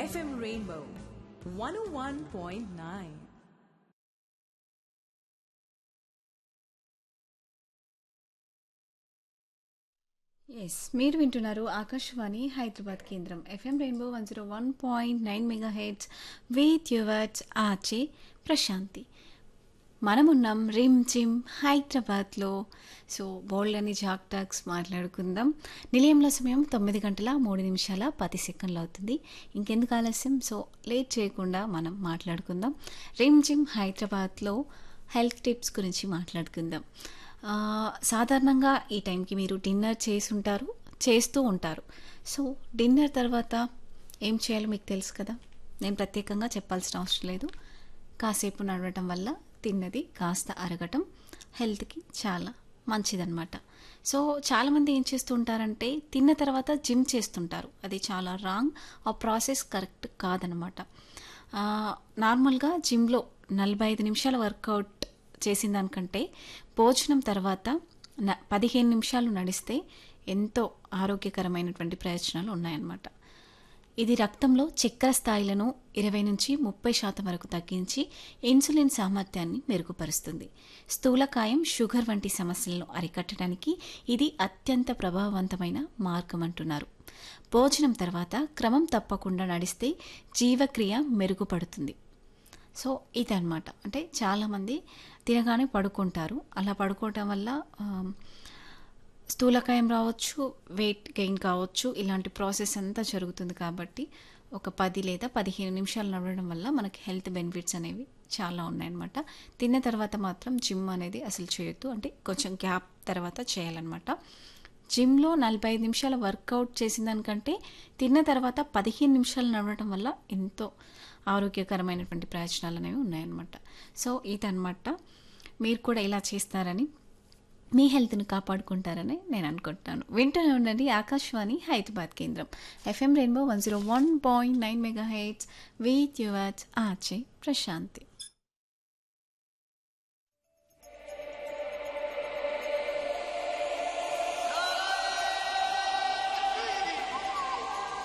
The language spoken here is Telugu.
FM Rainbow 101.9. ఎస్ మీరు వింటున్నారు ఆకాశవాణి హైదరాబాద్ కేంద్రం FM rainbow one zero one point nine mega hertz with yours ఆచే ప్రశాంతి మనమున్నాం రిమ్ జిమ్ హైదరాబాద్లో సో బోల్డ్ అని జాక్ టాక్స్ మాట్లాడుకుందాం నిలయంలో సమయం తొమ్మిది గంటల మూడు నిమిషాల పది సెకండ్లు అవుతుంది ఇంకెందుకు ఆలస్యం సో లేట్ చేయకుండా మనం మాట్లాడుకుందాం రిమ్ జిమ్ హైదరాబాద్లో హెల్త్ టిప్స్ గురించి మాట్లాడుకుందాం ఆ, సాధారణంగా ఈ టైంకి మీరు డిన్నర్ చేసి ఉంటారు చేస్తూ ఉంటారు సో డిన్నర్ తర్వాత ఏం చేయాలో మీకు తెలుసు కదా నేను ప్రత్యేకంగా చెప్పాల్సిన అవసరం లేదు కాసేపు నడవటం వల్ల తిన్నది కాస్త అరగటం హెల్త్కి చాలా మంచిదన్నమాట సో చాలామంది ఏం చేస్తుంటారంటే తిన్న తర్వాత జిమ్ చేస్తుంటారు అది చాలా రాంగ్ ఆ ప్రాసెస్ కరెక్ట్ కాదనమాట ఆ, నార్మల్గా జిమ్లో నలభై ఐదు నిమిషాల వర్కౌట్ చేసిన దానికంటే భోజనం తర్వాత న పదిహేను నిమిషాలు నడిస్తే ఎంతో ఆరోగ్యకరమైనటువంటి ప్రయోజనాలు ఉన్నాయన్నమాట ఇది రక్తంలో చక్కెర స్థాయిలను ఇరవై నుంచి ముప్పై శాతం వరకు తగ్గించి ఇన్సులిన్ సామర్థ్యాన్ని మెరుగుపరుస్తుంది స్థూలకాయం షుగర్ వంటి సమస్యలను అరికట్టడానికి ఇది అత్యంత ప్రభావవంతమైన మార్గం అంటున్నారు భోజనం తర్వాత క్రమం తప్పకుండా నడిస్తే జీవక్రియ మెరుగుపడుతుంది సో ఇదన్నమాట అంటే చాలామంది తినగానే పడుకుంటారు అలా పడుకోవటం వల్ల ఆమ్, స్థూలకాయం రావచ్చు వెయిట్ గెయిన్ కావచ్చు ఇలాంటి ప్రాసెస్ అంతా జరుగుతుంది కాబట్టి ఒక పది లేదా పదిహేను నిమిషాలు నడవడం వల్ల మనకి హెల్త్ బెనిఫిట్స్ అనేవి చాలా ఉన్నాయన్నమాట తిన్న తర్వాత మాత్రం జిమ్ అనేది అసలు చేయొద్దు అంటే కొంచెం గ్యాప్ తర్వాత చేయాలన్నమాట జిమ్లో నలభై ఐదు నిమిషాల వర్కౌట్ చేసిన దానికంటే తిన్న తర్వాత పదిహేను నిమిషాలు నడవడం వల్ల ఎంతో ఆరోగ్యకరమైనటువంటి ప్రయోజనాలు అనేవి ఉన్నాయన్నమాట సో ఇదన్నమాట మీరు కూడా ఇలా చేస్తారని మీ హెల్త్ని కాపాడుకుంటారని నేను అనుకుంటున్నాను వింటూనే ఉండండి ఆకాశవాణి హైదరాబాద్ కేంద్రం FM rainbow one zero one point nine mega hertz with yours ఆచే ప్రశాంతి